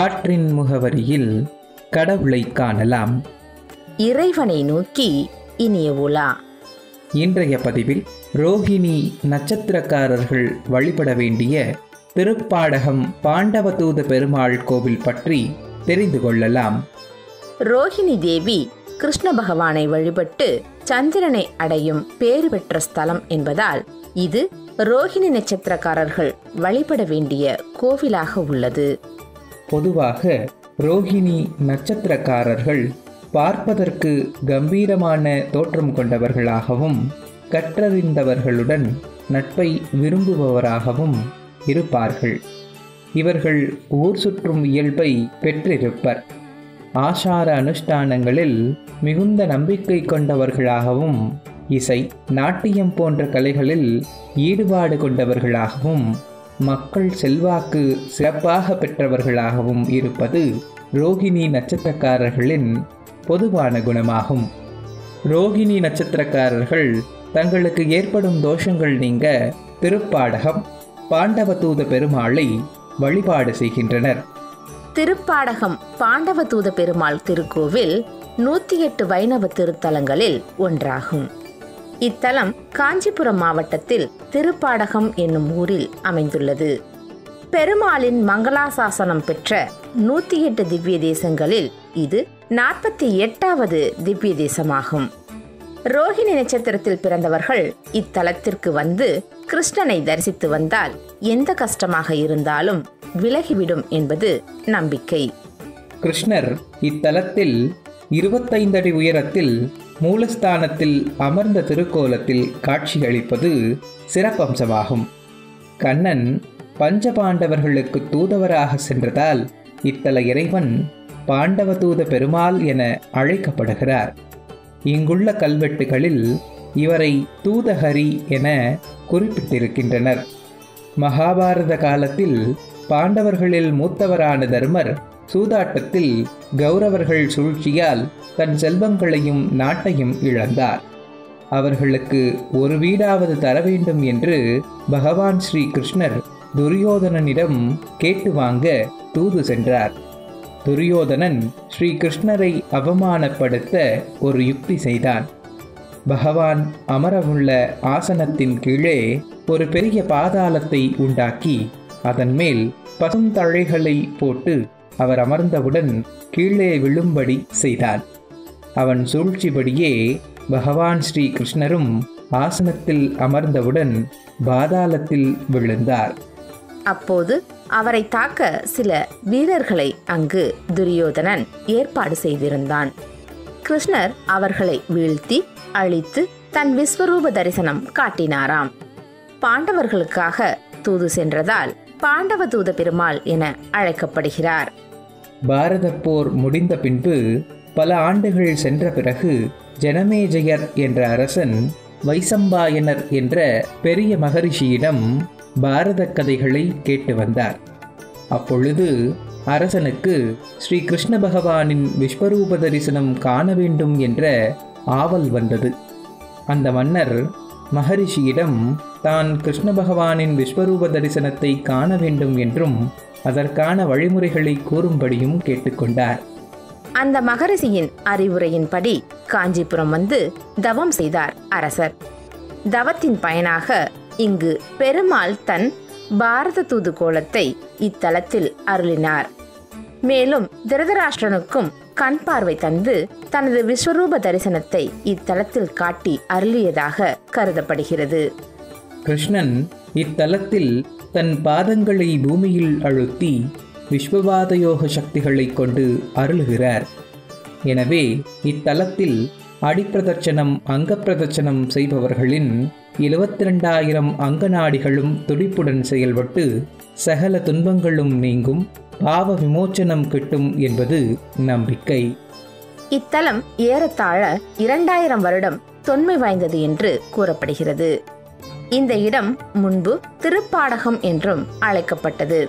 காற்றின் முகவரியில் கடவுளை காணலாம் இறைவனை நோக்கி இனிய உலா இன்றைய பதிவில் ரோஹிணி நட்சத்திரக்காரர்கள் வழிபட வேண்டிய திருப்பாடகம் பாண்டவதூத பெருமாள் கோவில் பற்றி தெரிந்து கொள்ளலாம் ரோஹிணி தேவி கிருஷ்ண பகவானை வழிபட்டு சந்திரனை அடையும் பேறு பெற்ற ஸ்தலம் என்பதால் இது ரோஹிணி நட்சத்திரக்காரர்கள் வழிபட வேண்டிய கோவிலாக உள்ளது பொதுவாக ரோஹிணி நட்சத்திரக்காரர்கள் பார்ப்பதற்கு கம்பீரமான தோற்றம் கொண்டவர்களாகவும் கற்றறிந்தவர்களுடன் நட்பை விரும்புபவராகவும் இருப்பார்கள் இவர்கள் ஊர் சுற்றும் இயல்பை பெற்றிருப்பர் ஆசார அனுஷ்டானங்களில் மிகுந்த நம்பிக்கை கொண்டவர்களாகவும் இசை நாட்டியம் போன்ற கலைகளில் ஈடுபாடு கொண்டவர்களாகவும் மக்கள் செல்வாக்கு சிறப்பாக பெற்றவர்களாகவும் இருப்பது ரோகிணி நட்சத்திரக்காரர்களின் பொதுவான குணமாகும் ரோகிணி நட்சத்திரக்காரர்கள் தங்களுக்கு ஏற்படும் தோஷங்கள் நீங்க திருப்பாடகம் பாண்டவதூத பெருமாளை வழிபாடு செய்கின்றனர் திருப்பாடகம் பாண்டவதூத பெருமாள் திருக்கோவில் நூத்தி எட்டு வைணவ திருத்தலங்களில் ஒன்றாகும் இத்தலம் காஞ்சிபுரம் மாவட்டத்தில் திருப்பாடகம் என்னும் ஊரில் அமைந்துள்ளது பெருமாளின் மங்களாசாசனம் பெற்ற நூத்தி எட்டு திவ்ய தேசங்களில் இது நாற்பத்தி எட்டாவது திவ்ய தேசமாகும் ரோஹிணி நட்சத்திரத்தில் பிறந்தவர்கள் இத்தலத்திற்கு வந்து கிருஷ்ணனை தரிசித்து வந்தால் எந்த கஷ்டமாக இருந்தாலும் விலகிவிடும் என்பது நம்பிக்கை கிருஷ்ணர் இத்தலத்தில் இருபத்தைந்து அடி உயரத்தில் மூலஸ்தானத்தில் அமர்ந்த திருக்கோலத்தில் காட்சியளிப்பது சிறப்பம்சமாகும் கண்ணன் பஞ்சபாண்டவர்களுக்கு தூதவராக சென்றதால் இத்தல இறைவன் பாண்டவதூத பெருமாள் என அழைக்கப்படுகிறார் இங்குள்ள கல்வெட்டுகளில் இவரை தூதஹரி என குறிப்பிட்டிருக்கின்றனர் மகாபாரத காலத்தில் பாண்டவர்களில் மூத்தவரான தர்மர் சூதாட்டத்தில் கௌரவர்கள் சூழ்ச்சியால் தன் செல்வங்களையும் நாட்டையும் இழந்தார் அவர்களுக்கு ஒரு வீடாவது தர வேண்டும் என்று பகவான் ஸ்ரீ கிருஷ்ணர் துரியோதனனிடம் கேட்டு வாங்க தூது சென்றார் துரியோதனன் ஸ்ரீ கிருஷ்ணரை அவமானப்படுத்த ஒரு யுக்தி செய்தான் பகவான் அமரவுள்ள ஆசனத்தின் கீழே ஒரு பெரிய பாதாளத்தை உண்டாக்கி அதன் மேல் பசுந்தழைகளை போட்டு அவர் அமர்ந்தவுடன் கீழே விழும்படி செய்தான் அவன் சூழ்ச்சிபடியே பகவான் ஸ்ரீ கிருஷ்ணரும் ஆசனத்தில் அமர்ந்தவுடன் பாதாளத்தில் விழுந்தார் அப்போது அவரை தாக்க சில வீரர்களை அங்கு துரியோதனன் ஏற்பாடு செய்திருந்தான் கிருஷ்ணர் அவர்களை வீழ்த்தி அழித்து தன் விஸ்வரூப தரிசனம் காட்டினாராம் பாண்டவர்களுக்காக தூது சென்றதால் பாண்டவ தூத பெருமாள் என அழைக்கப்படுகிறார் பாரத போர் முடிந்த பின்பு பல ஆண்டுகள் சென்ற பிறகு ஜனமேஜயர் என்ற அரசன் வைசம்பாயனர் என்ற பெரிய மகரிஷியிடம் பாரத கதைகளை கேட்டு வந்தார் அப்பொழுது அரசனுக்கு ஸ்ரீ கிருஷ்ண பகவானின் விஸ்வரூப தரிசனம் காண வேண்டும் என்ற ஆவல் வந்தது அந்த மன்னர் மகரிஷியிடம் தான் கிருஷ்ண பகவானின் விஸ்வரூப தரிசனத்தை காண வேண்டும் என்றும் அதற்கான வழிமுறைகளை கூறும்படியும் கேட்டுக்கொண்டார் அந்த மகரிஷியின் அறிவுரையின்படி காஞ்சிபுரம் வந்து தவம் செய்தார் அரசர் தவத்தின் பயனாக இங்கு பெருமாள் தன் பாரத தூது கோலத்தை இத்தலத்தில் அருளினார் மேலும் திருதராஷ்டிரனுக்கும் கண் பார்வை தந்து தனது விஸ்வரூப தரிசனத்தை இத்தலத்தில் காட்டி அருளியதாக கருதப்படுகிறது கிருஷ்ணன் இத்தலத்தில் தன் பாதங்களை பூமியில் அழுத்தி விஸ்வபாத யோக சக்திகளை கொண்டு அருளுகிறார் எனவே இத்தலத்தில் அடிப்பிரதட்சணம் அங்கப்பிரதட்சணம் செய்பவர்களின் எழுபத்தி ரெண்டாயிரம் அங்கநாடிகளும் துடிப்புடன் செயல்பட்டு சகல துன்பங்களும் நீங்கும் பாவ விமோச்சனம் கிட்டும் என்பது நம்பிக்கை இத்தலம் ஏறத்தாழ இரண்டாயிரம் வருடம் தொன்மை வாய்ந்தது என்று கூறப்படுகிறது இந்த இடம் முன்பு திருப்பாடகம் என்றும் அழைக்கப்பட்டது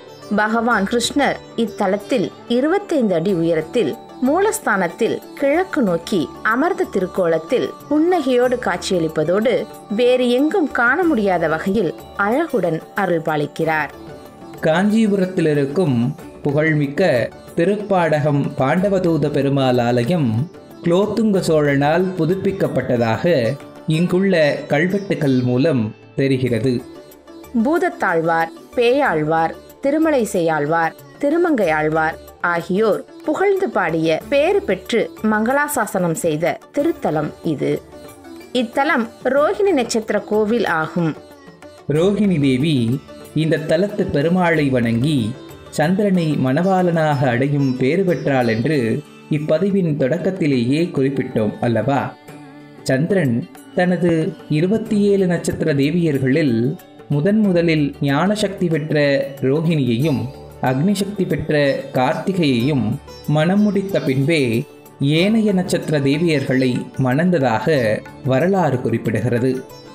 பகவான் கிருஷ்ணர் இத்தலத்தில் இருபத்தைந்து அடி உயரத்தில் மூலஸ்தானத்தில் கிழக்கு நோக்கி அமர்ந்த திருக்கோலத்தில் புன்னகையோடு காட்சியளிப்பதோடு வேறு எங்கும் காண முடியாத வகையில் அழகுடன் அருள் பாலிக்கிறார் காஞ்சிபுரத்தில் இருக்கும் புகழ்மிக்க திருப்பாடகம் பாண்டவதூத பெருமாள் ஆலயம் குலோத்துங்க சோழனால் புதுப்பிக்கப்பட்டதாக இங்குள்ள கல்வெட்டுகள் மூலம் தெரிகிறது பூதத்தாழ்வார் பேயாழ்வார் திருமலை செய்யாழ்வார் திருமங்கை ஆழ்வார் ஆகியோர் புகழ்ந்து பாடிய பேறு பெற்று மங்களாசாசனம் செய்த திருத்தலம் இது இத்தலம் ரோஹிணி நட்சத்திர கோவில் ஆகும் ரோகிணி தேவி இந்த தலத்து பெருமாளை வணங்கி சந்திரனை மணவாளனாக அடையும் பேறு பெற்றாள் என்று இப்பதிவின் தொடக்கத்திலேயே குறிப்பிட்டோம் அல்லவா சந்திரன் தனது இருபத்தி ஏழு நட்சத்திர தேவியர்களில் முதன் முதலில் ஞானசக்தி பெற்ற ரோகிணியையும் அக்னிசக்தி பெற்ற கார்த்திகையையும் மணம் முடித்த பின்பே ஏனைய நட்சத்திர தேவியர்களை மணந்ததாக வரலாறு குறிப்பிடுகிறது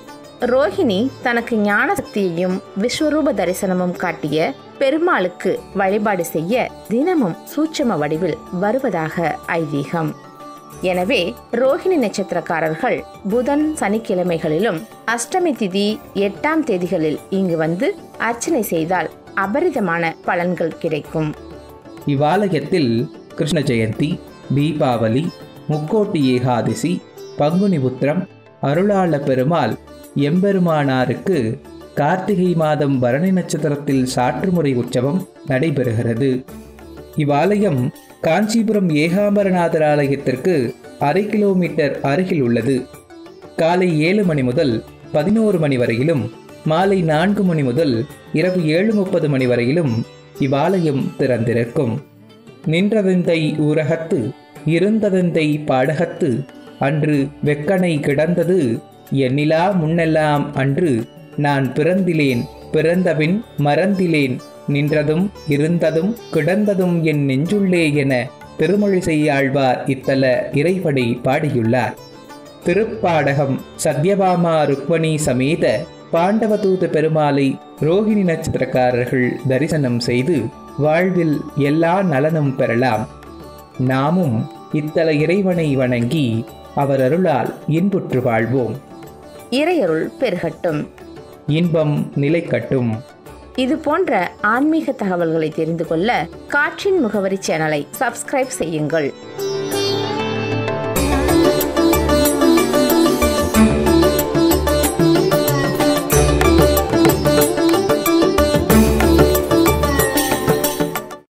ரோஹிணி தனக்கு ஞான சக்தியையும் விஸ்வரூப தரிசனமும் காட்டிய பெருமாளுக்கு வழிபாடு செய்ய தினமும் சூட்சம வடிவில் வருவதாக ஐதீகம் எனவே ரோஹிணி நட்சத்திரக்காரர்கள் புதன் சனிக்கிழமைகளிலும் அஷ்டமி திதி எட்டாம் தேதிகளில் இங்கு வந்து அர்ச்சனை செய்தால் அபரிதமான பலன்கள் கிடைக்கும் இவ்வாலயத்தில் கிருஷ்ண ஜெயந்தி தீபாவளி முக்கோட்டி ஏகாதசி பங்குனி உத்திரம் அருளாள பெருமாள் எம்பெருமானாருக்கு கார்த்திகை மாதம் பரணி நட்சத்திரத்தில் சாற்றுமுறை உற்சவம் நடைபெறுகிறது இவ்வாலயம் காஞ்சிபுரம் ஏகாம்பரநாதர் ஆலயத்திற்கு அரை கிலோமீட்டர் அருகில் உள்ளது காலை ஏழு மணி முதல் பதினோரு மணி வரையிலும் மாலை நான்கு மணி முதல் இரவு ஏழு முப்பது மணி வரையிலும் இவ்வாலயம் திறந்திருக்கும் நின்றதந்தை ஊரகத்து இருந்ததந்தை பாடகத்து அன்று வெக்கனை கிடந்தது எண்ணிலா முன்னெல்லாம் அன்று நான் பிறந்திலேன் பிறந்தபின் மறந்திலேன் நின்றதும் இருந்ததும் கிடந்ததும் என் நெஞ்சுள்ளே என திருமொழி செய்யாழ்வார் இத்தல இறைவனை பாடியுள்ளார் திருப்பாடகம் சத்யபாமா ருக்மணி சமேத பாண்டவதூத பெருமாளை ரோகிணி நட்சத்திரக்காரர்கள் தரிசனம் செய்து வாழ்வில் எல்லா நலனும் பெறலாம் நாமும் இத்தல இறைவனை வணங்கி அவர் அருளால் இன்புற்று வாழ்வோம் இறையருள் பெருகட்டும் இன்பம் நிலைக்கட்டும் இது போன்ற ஆன்மீக தகவல்களை தெரிந்து கொள்ள காற்றின் முகவரி சேனலை சப்ஸ்கிரைப் செய்யுங்கள்